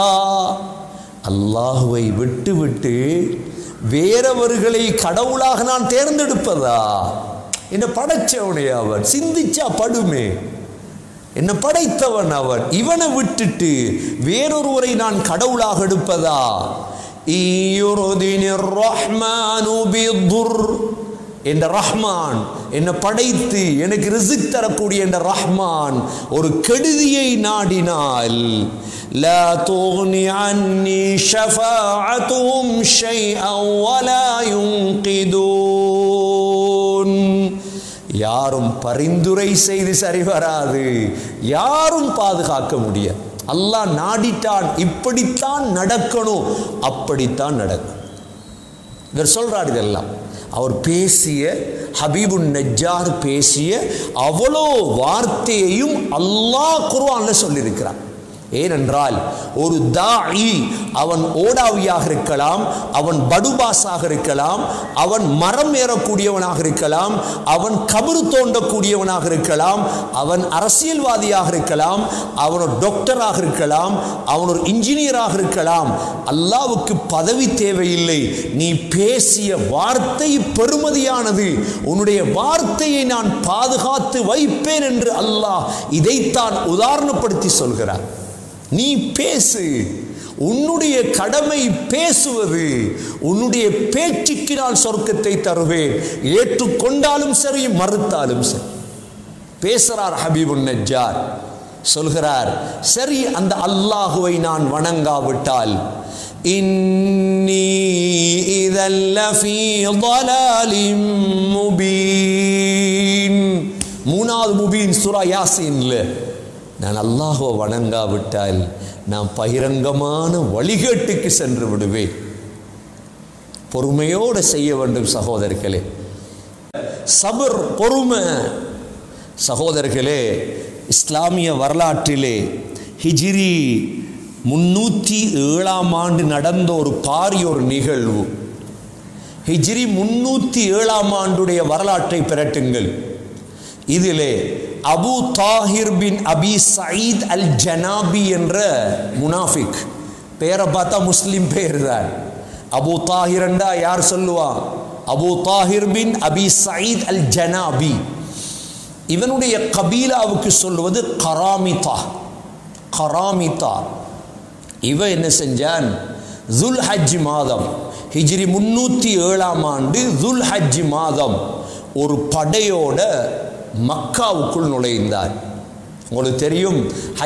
அல்லாஹுவை விட்டு விட்டு வேறவர்களை கடவுளாக நான் தேர்ந்தெடுப்பதா என்ன படைச்சவனே அவன் சிந்திச்சா படுமே என்ன படைத்தவன் அவன் இவனை விட்டுட்டு வேறொருவரை நான் கடவுளாக எடுப்பதா ஈயுருதினிர் ரஹ்மானு பிதுர் என்ற ரஹ்மான் என்னை படைத்து எனக்கு ரிசிக் தரக்கூடிய என்ற ரஹ்மான் ஒரு கெடுதியை நாடினால் لا تغني عني شفاعتهم شيئا ولا ينقذون யாரும் பரிந்துரை செய்து சரி வராது யாரும் பாதுகாக்க முடியாது அல்லாஹ் நாடிட்டான் இப்படித்தான் நடக்கணும் அப்படித்தான் நடக்கும் இவர் சொல்றார் இதெல்லாம் அவர் பேசிய ஹபீபுன் நஜ்ஜார் பேசிய அவ்வளோ வார்த்தையையும் அல்லாஹ் குர்ஆன்ல சொல்லியிருக்கிறார் ஏனென்றால் ஒரு தாயி அவன் ஓடாவியாக இருக்கலாம் அவன் படுபாஸாக இருக்கலாம் அவன் மரம் ஏறக்கூடியவனாக இருக்கலாம் அவன் கபரு தோண்டக்கூடியவனாக இருக்கலாம் அவன் அரசியல்வாதியாக இருக்கலாம் அவன் ஒரு டாக்டராக இருக்கலாம் அவன் ஒரு இன்ஜினியராக இருக்கலாம் அல்லாவுக்கு பதவி தேவையில்லை நீ பேசிய வார்த்தை பெருமதியானது உன்னுடைய வார்த்தையை நான் பாதுகாத்து வைப்பேன் என்று அல்லாஹ் இதைத்தான் உதாரணப்படுத்தி சொல்கிறார் நீ பேசு உன்னுடைய கடமை பேசுவது உன்னுடைய பேச்சுக்கு நான் சொர்க்கத்தை தருவேன் ஏற்றுக்கொண்டாலும் சரி மறுத்தாலும் சரி பேசுறார் ஹபீபுன் நஜ்ஜார் சொல்கிறார் சரி அந்த அல்லாஹுவை நான் வணங்காவிட்டால் இன்னி இதல்ல ஃபீ ضلال முபீன் மூணாவது முபீன் சூரா யாசீன்ல நான் அல்லாஹுவை வணங்காவிட்டால் நான் பகிரங்கமான வழிகேட்டுக்கு சென்று விடுவேன் பொறுமையோடு செய்ய வேண்டும் சகோதரர்களே சபர் பொறுமை சகோதரர்களே இஸ்லாமிய வரலாற்றிலே ஹிஜிரி முன்னூற்றி ஏழாம் ஆண்டு நடந்த ஒரு பாரிய ஒரு நிகழ்வு ஹிஜ்ரி முன்னூற்றி ஏழாம் ஆண்டுடைய வரலாற்றை பிரட்டுங்கள் இதிலே Abu Tahir bin Abi Said al Jannabi என்ற முனாஃபிக் பேரை பார்த்தா முஸ்லிம் பேர் தான் அபு தாஹிரண்டா யார் சொல்லுவா Abu Tahir bin Abi Said al Jannabi இவனுடைய கபீலாவுக்கு சொல்லுவது கராமிதா கராமிதா இவன் என்ன செஞ்சான் ஜுல் ஹஜ் மாதம் ஹிஜ்ரி முன்னூற்றி ஏழாம் ஆண்டு ஜுல் ஹஜ் மாதம் ஒரு படையோட மக்காவுக்குள் நுழைந்தார் உங்களுக்கு தெரியும்